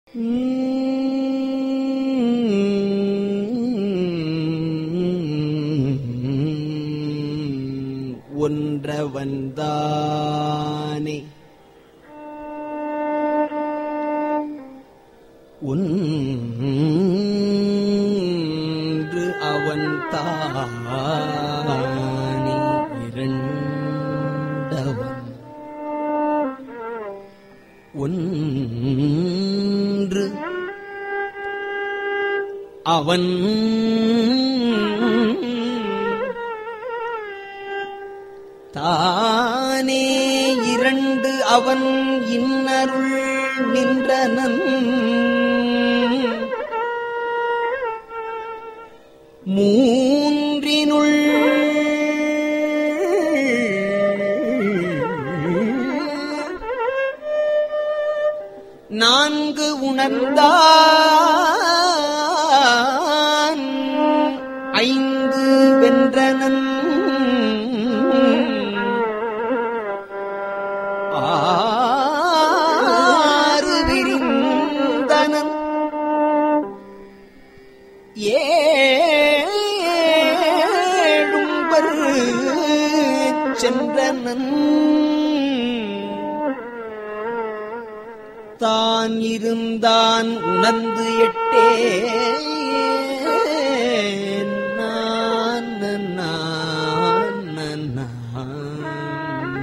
ஒன்றவன்தானே ஒன்று அவன் தானே இரண்டவன் ஒன்று அவன் தானே இரண்டு அவன் இன்னருள் நின்றனன் மூன்றினுள் நான்கு உணர்ந்தான் ஐந்து வென்றனன் ஆறு விரிந்தனன் ஏழும்பர் சென்றனன் தான் இருந்தான் உணர்ந்து எட்டே நான் நான் நான்.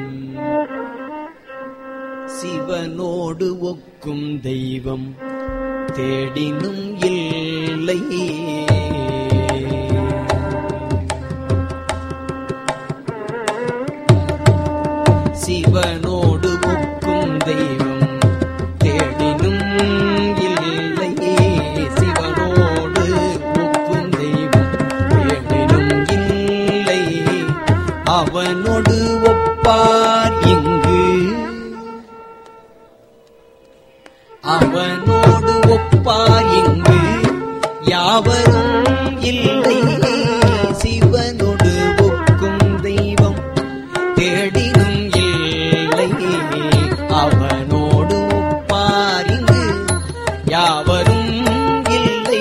சிவனோடு ஒக்கும் தெய்வம் தேடினும் இல்லை சிவனோடு ஒக்கும் தெய்வம் தேடினும் இல்லை சிவனோடு ஒக்கும் தெய்வம் தேடினும் இல்லை அவனோடு ஒப்பார் இங்கு அவனோடு ஒப்பார் இங்கு யாவரும் இல்லை சிவனோடு ஒக்கும் தெய்வம் தேடினும் இல்லை அவனோடு ஒப்பார் இங்கு யாவரும் இல்லை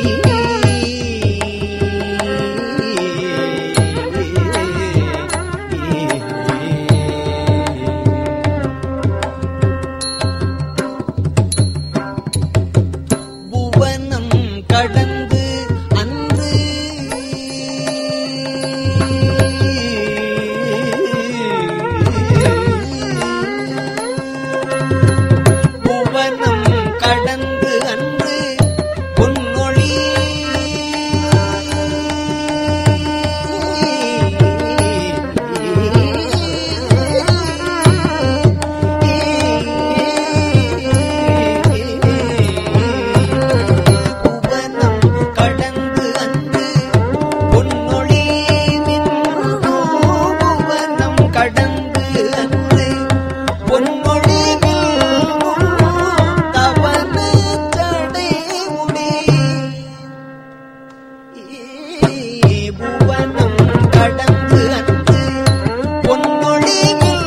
புவனம் கடந்து அன்று புவனம் கடந்து அன்று பொன்னொழி புவனம் கடந்து அன்று பொன்னொழி மின்னும் புவனம் கடந்து அன்று பொன்மொழி தவன தடை முடி புவனம் கடந்து அன்று பொன்மொழி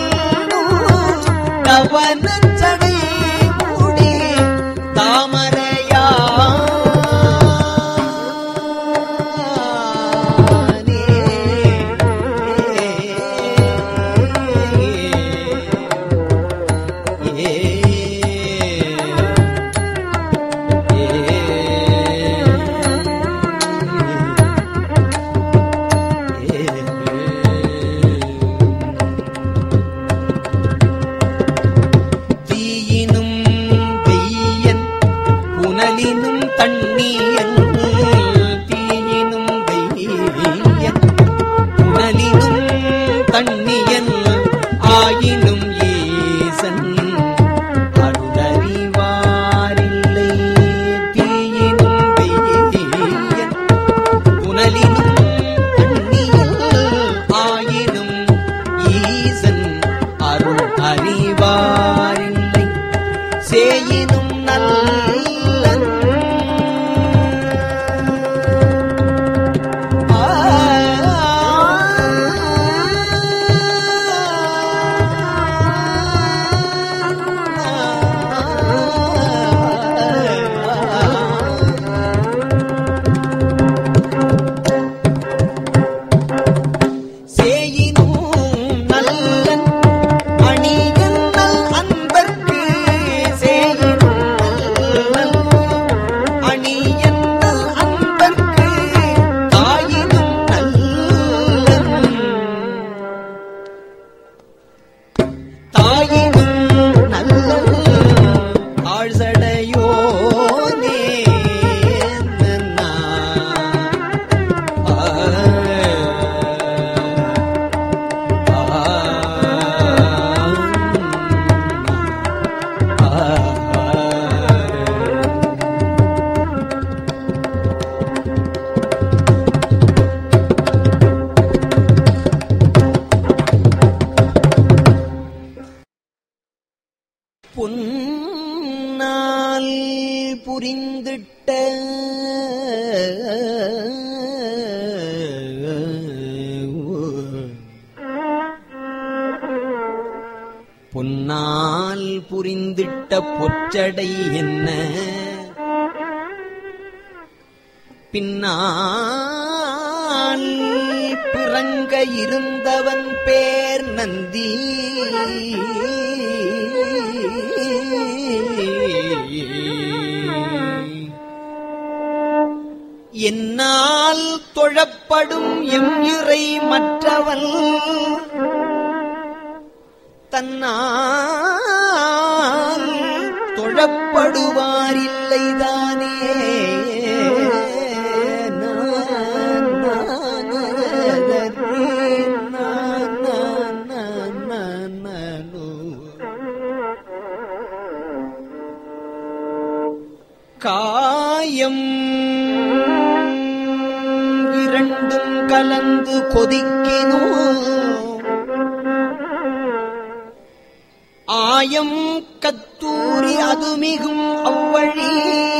தவன தடை முடி தாமரையா தீயினும் வெய்யன் புனலினும் தண்ணீயன் தீயினும் வெய்யன் புனலினும் தண்ணியன் ஆயினும் ஈசன் அருளறிவாரில்லை தீயினும் வெய்யன் புனலினும் தண்ணியன் ஆயினும் ஈசன் அருள் அறிவாரில்லை சேயினும் நல்லன் ஆ ஆ புரிந்திட்ட பொன்னால் புரிந்திட்ட பொற்றடை என்ன பின்னால் பிறங்க இருந்தவன் பேர் நந்தி என்னால் தொழப்படும் எம் இறை மற்றவன் தன்னால் தொழப்படுவாரில்லைதானே நான், நான், நான், நான், நான், நான், நானோ. காயம் இரண்டும் கலந்து கொதிக்கினோ ஆயம் கத்தூரி அது மிகும் அவ்வழி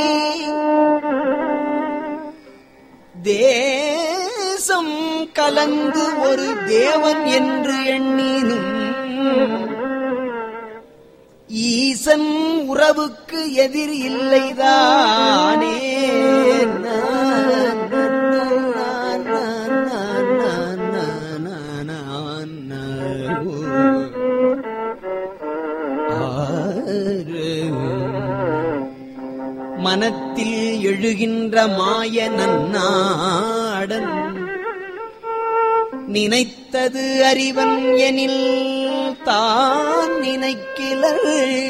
தேசம் கலந்து ஒரு தேவன் என்று எண்ணினும் ஈசன் உறவுக்கு எதிர் இல்லைதானே நான், நான், நான், நான், நான், நான், நான், நான், நான், ஓ. ஆறு. மனத்தில் எழுகின்ற மாய நன்னாடன் நினைத்தது அறிவன் எனில் தான் நினைக்கிலர்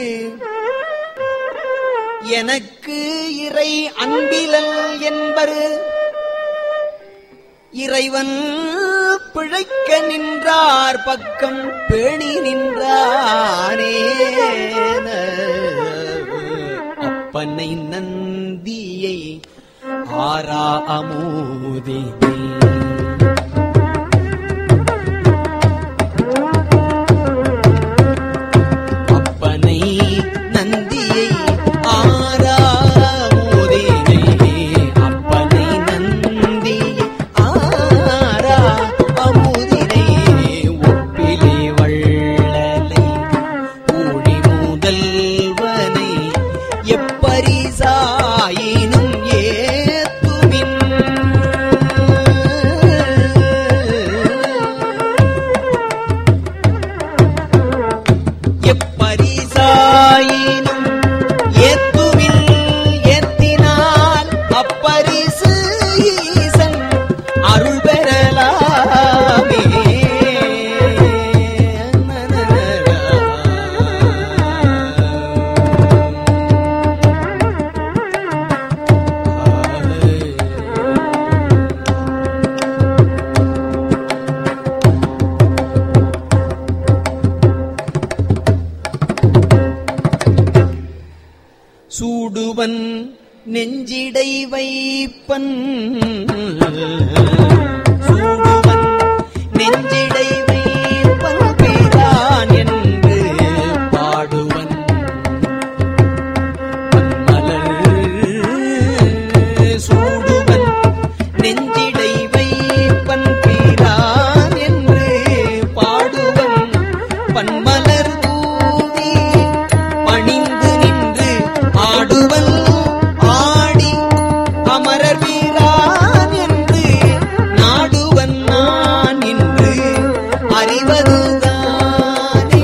எனக்கு இறை அன்பிலல் என்பர் இறைவன் பிழைக்க நின்றார் பக்கம் பேணி நின்றானே அப்பனை நந்தியை ஆரா அமோதினே அப்பனை நந்தியை ஆராமோதினை அப்பனை நந்தியை ஆரா அமுதினை ஒப்பிலே வள்ளலை ஊழி முதல்வனை எப்பரிசாயினும் ஏத்துமின் எப்பரிசாயினும் ஏத்துவில் ஏத்தினால் அப்பரிசு ஈசன் அருள் பெறலாமே சூடுவன் நெஞ்சிடை வைப்பன் சூடுவன் நெஞ்சிடை வைப்பன் பேரான் என்று பாடுவன் பன்மலர் சூடுவன் நெஞ்சிடை வைப்பன் பேரான் என்று பாடுவன் பன்மலர் தூவி பணிந்து நின்று ஆடுவல் ஆடி அமரர் வீரான் என்று நாடுவன் நான் என்று அறிவதுதானே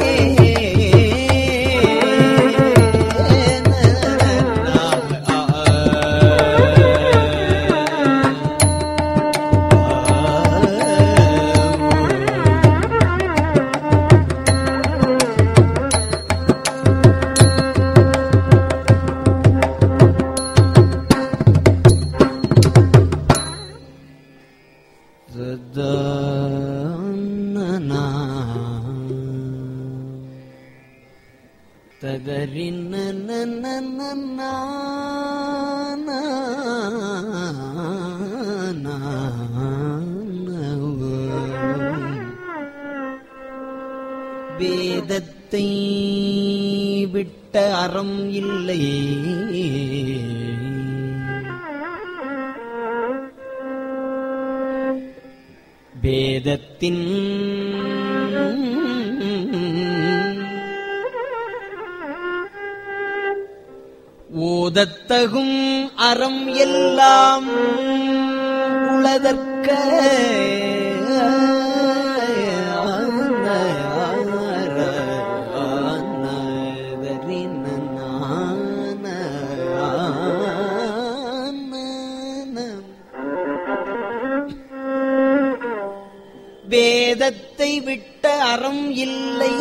ததறின வேதத்தை விட்டு விட்ட அறம் இல்லை வேதத்தின் ஓதத்தகும் அறம் எல்லாம் உளதற்க வேதத்தை விட்ட அறம் இல்லை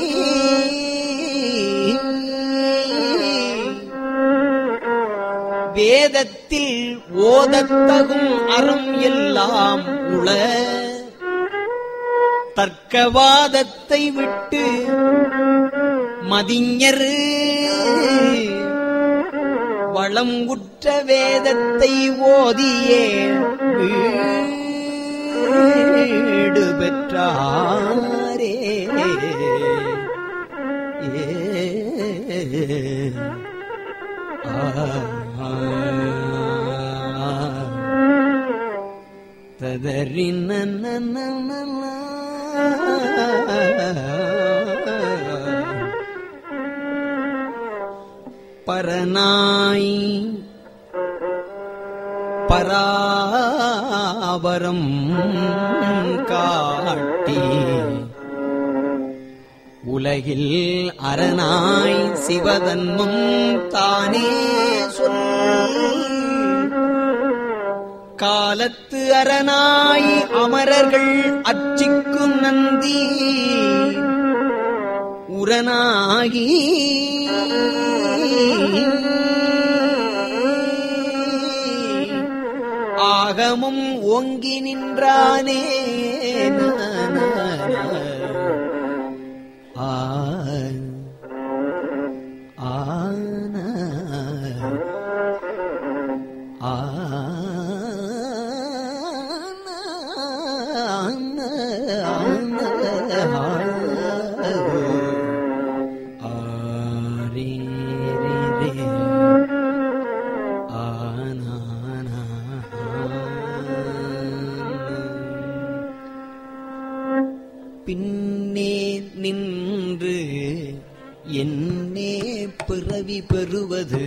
வேதத்தில் ஓதத்தகும் அறம் எல்லாம் உள தர்க்கவாதத்தை விட்டு மதிஞர் வளம் உற்ற வேதத்தை ஓதியே வீடு பெற்றாரே ஏ ததறின பரநாய் பராபரம் காட்டி உலகில் அரணாய் சிவதன்மும் தானே சொல் காலத்து அரணாய் அமரர்கள் அச்சிக்கும் நந்தி உரனாகி ஆகமும் ஓங்கி நின்றானே ஆ ஆன பின்னே நின்று என்னே பிறவி பெறுவது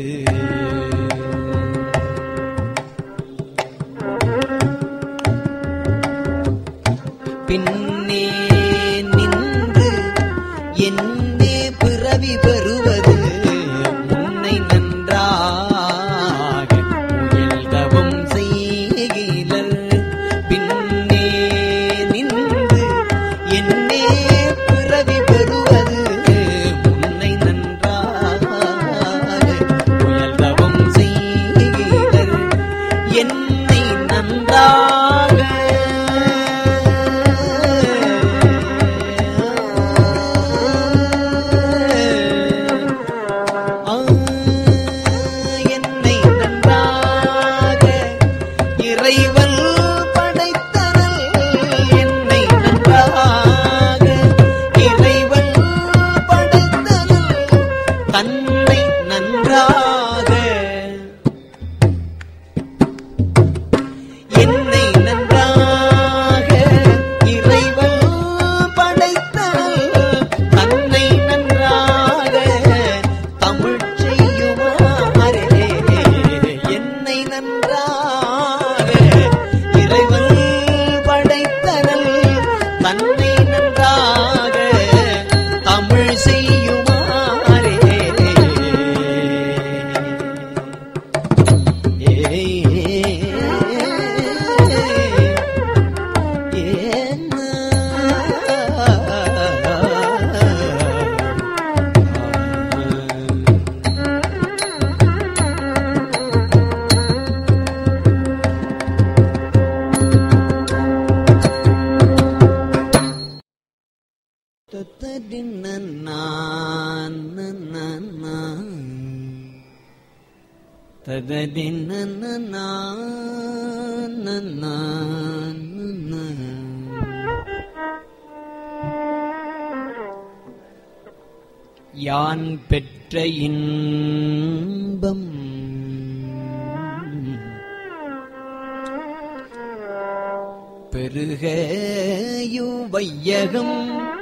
பின்னே நின்று என்னே பிறவி பெறுவது முன்னை நன்றாக முயல்தவம் செய்கிலர் பின்னே நின்று என்னே பிறவி பெறுவது முன்னை நன்றாக முயல்தவம் செய்கிலர் என்னை நன்றாக ஆ, என்னை நன்றாக இறைவன் படைத்தனல் என்னை நன்றாக இறைவன் படைத்தனல் தன்னை நன்றாக என்னை நன்றாக இறைவன் படைத்தனல் தன்னை நன்றாக தமிழ் செய்யுமாறே என்னை நன்றாக இறைவன் படைத்தனல் தன்னை நன்றாக தமிழ் செய்யுமாறே யான் பெற்ற இன்பம் பெருக வையகம்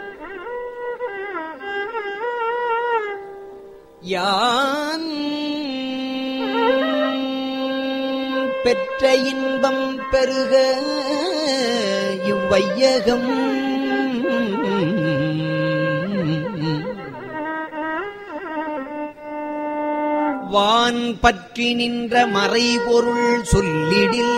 யான் பெற்ற இன்பம் பெருக இவ்வையகம் வான் பற்றி நின்ற மறைபொருள் சொல்லிடில்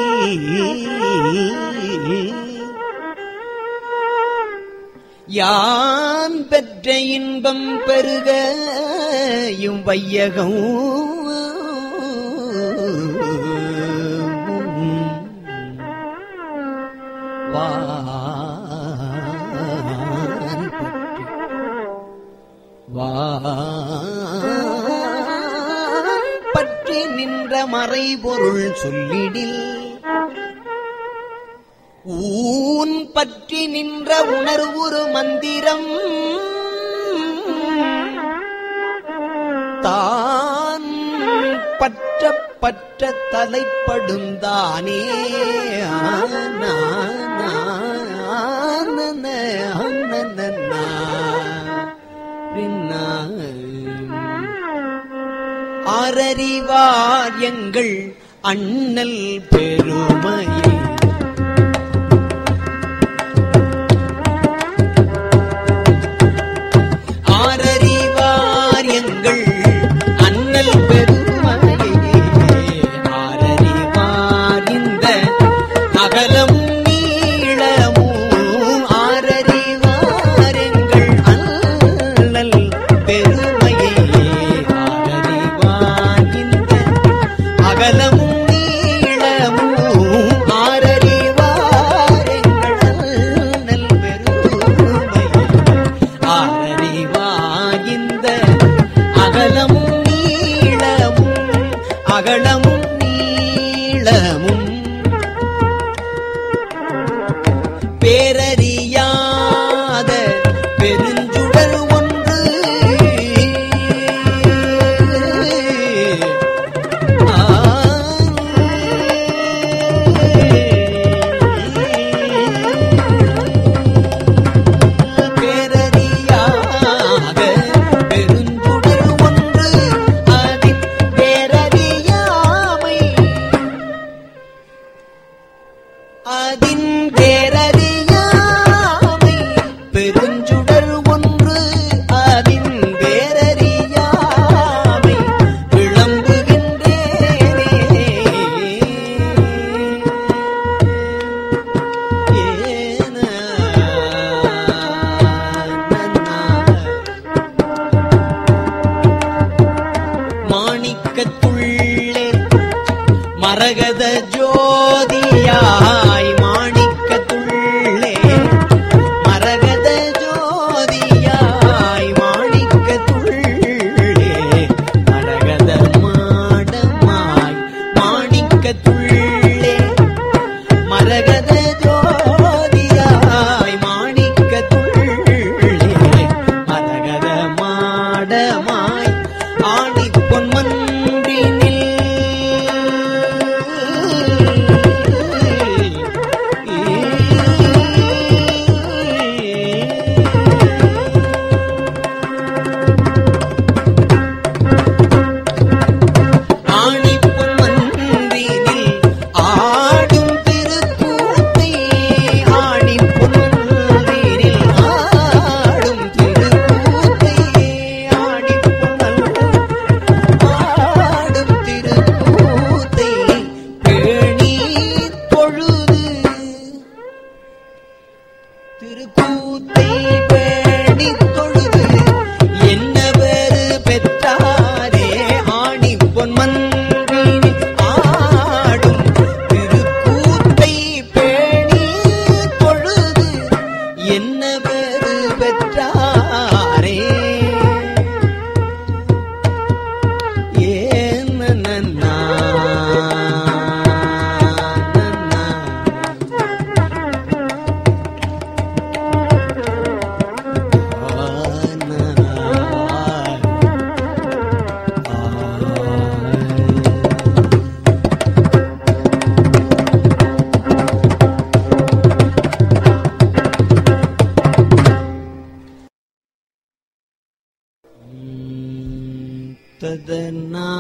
யான் பெற்ற இன்பம் பெருக இம் வையகம் வான் பற்றி வான் பற்றி நின்ற மறைபொருள் சொல்லிடில் ஊன் பற்றி நின்ற உணர்வுறு மந்திரம் தான் பற்ற பற்ற தலைப்படுந்தானே ஆனா, ஆனா, ஆனன, ஆனனனா, ரின்னா. ஆரறிவார் எங்கள் அண்ணல் பெருமையை ஆரறிவார் எங்கள் அண்ணல் பெருமையே ஆரறிவார் இந்த அகலம் நீளமும் ஆரறிவார் எங்கள் அண்ணல் பெருமையே ஆரறிவார் இந்த அகலமும் நீளமும் ஆரறிவார் எங்கள் அண்ணல் பெருமையே ஆரறிவாகிந்த அகலமும் நீளமும் அகலமும் நீளமும் பேரறியாத பெருஞ்சுடர் ஒன்று பேரறியாக பெருஞ்சுடர் ஒன்று அதில் பேரறியாமல்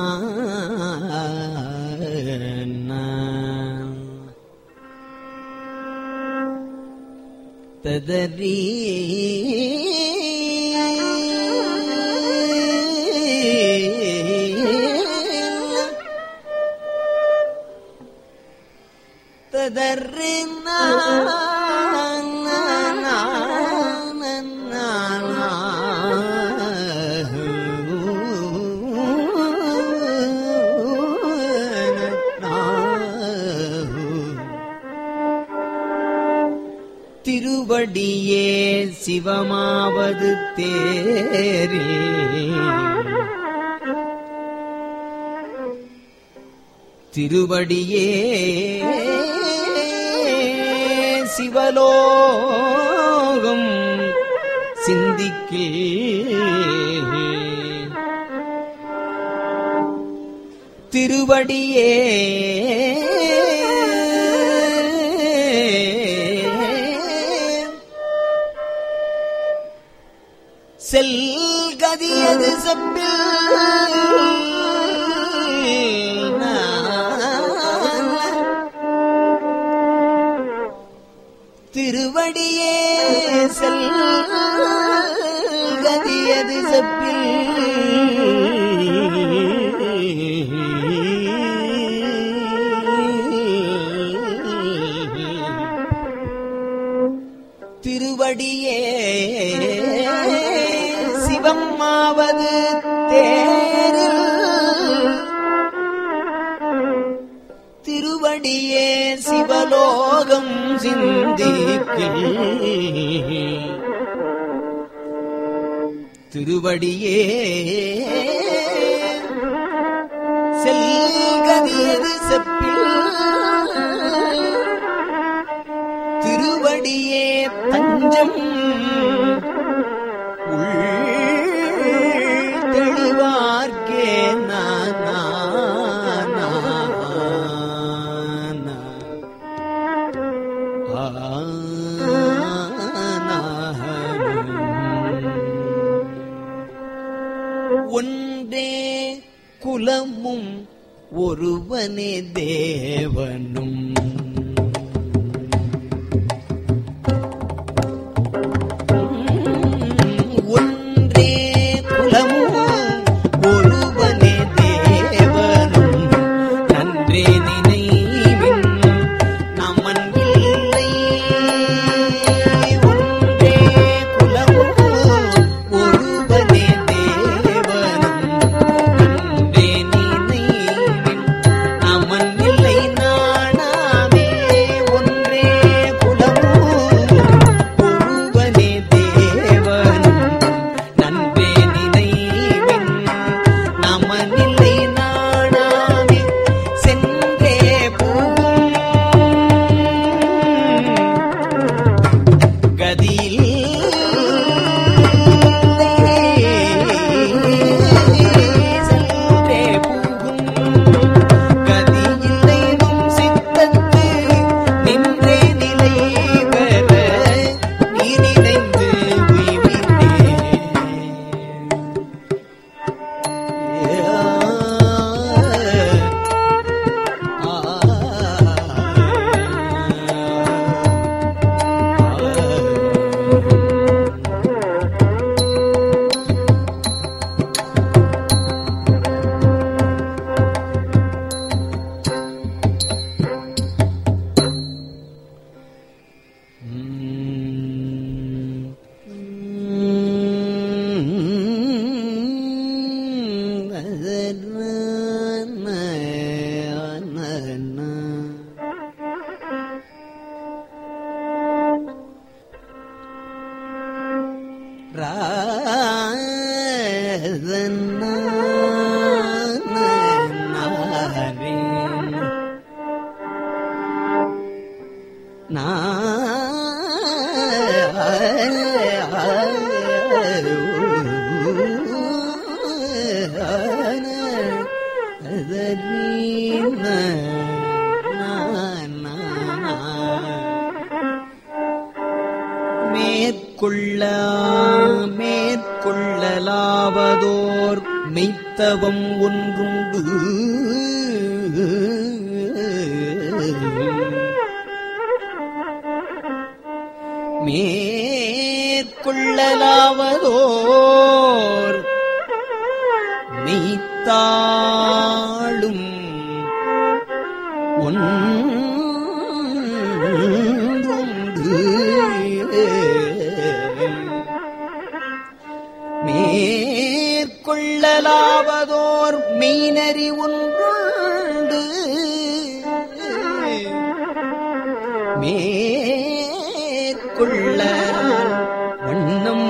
ததறி ததறி திருவடியே சிவமாவது தேரே திருவடியே சிவலோகம் சிந்திக்கே திருவடியே செல்கதியது செப்பில் திருவடியே செல்கதியது செப்பில் திருவடியே சிவம்மாவது தேரில் திருவடியே சிவலோகம் சிந்திக்கு திருவடியே செல்கதியது செப்பில் திருவடியே தஞ்சம் உள் தெளிவார்க்கே நானா ஒன்றே குலமும் ஒருவனே தேவனும் ஒன்றே குலமும் ஒருவனே தேவனும் நன்றே நினைவின் நமன் இல்லை ஒன்றே குலமும் ஒருவனே தேவனும் நன்றே நினைவின் நமன் இல்லை நானாமே ஒன்றே குலமும் ஒருவனே தேவனும் நன்றே நினைவின் நமனில்லை நாணாமே சென்றே போகும் கதியில் சென்றே போகும் கதியில்லை நம் சித்தத்து நின்றே நிலை பெற நீ நினைந்து உய்வினே மேற்கொள்ள மேற்கொள்ளலாவதோர் மெய்ப்ப தவம் ஒன்றுண்டு மேற்கொள்ளலாவதோர் மெய்த்தாளும் ஒன்றுண்டு மேற்கொள்ளலாவதோர் மெய்நறி ஒன்றுண்டு மேற்கொள்ள வண்ணம்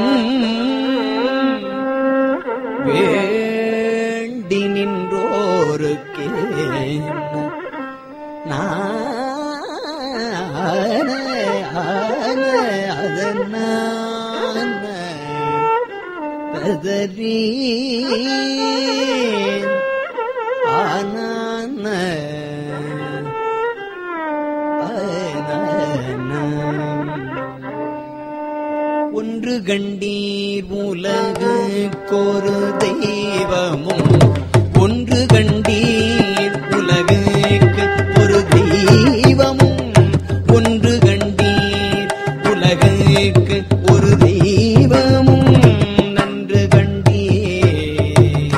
வேண்டி நின்றோருக்கே நான ஆன அதனான பதறி ஆனான ஒன்று கண்டீர் உலகுக்கொரு தெய்வமும் ஒன்று கண்டீர் உலகுக்கு ஒரு தெய்வமும் ஒன்று கண்டீர் உலகுக்கு ஒரு தெய்வமும் நன்று கண்டீர்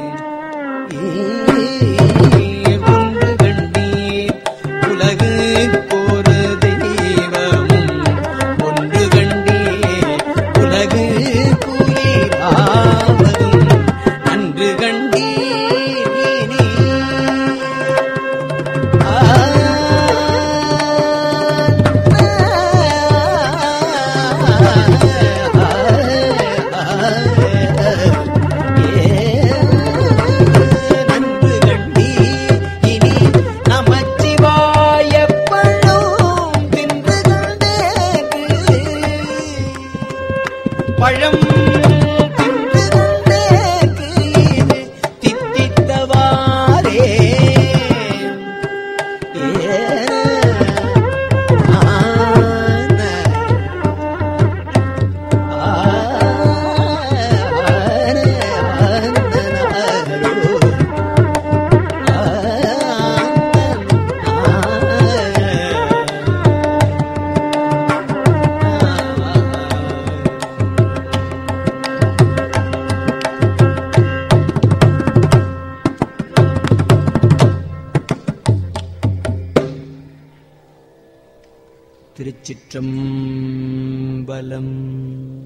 ஒன்று கண்டீர் உலகுக்கொரு தெய்வமும் ஒன்று கண்டீர் உலகு குளிராவதும் அன்று கண்டீர் இனி. ஆ, நன்று கண்டீர் இனி நமச்சிவாய பழம் தின்று கண்டேக்கு பழம் தின்று கண்டேக்கு இது தித்தித்தவாரே ஏ, ஆன, ஆன, ஆனனாரோ. திருச்சிற்றம்பலம்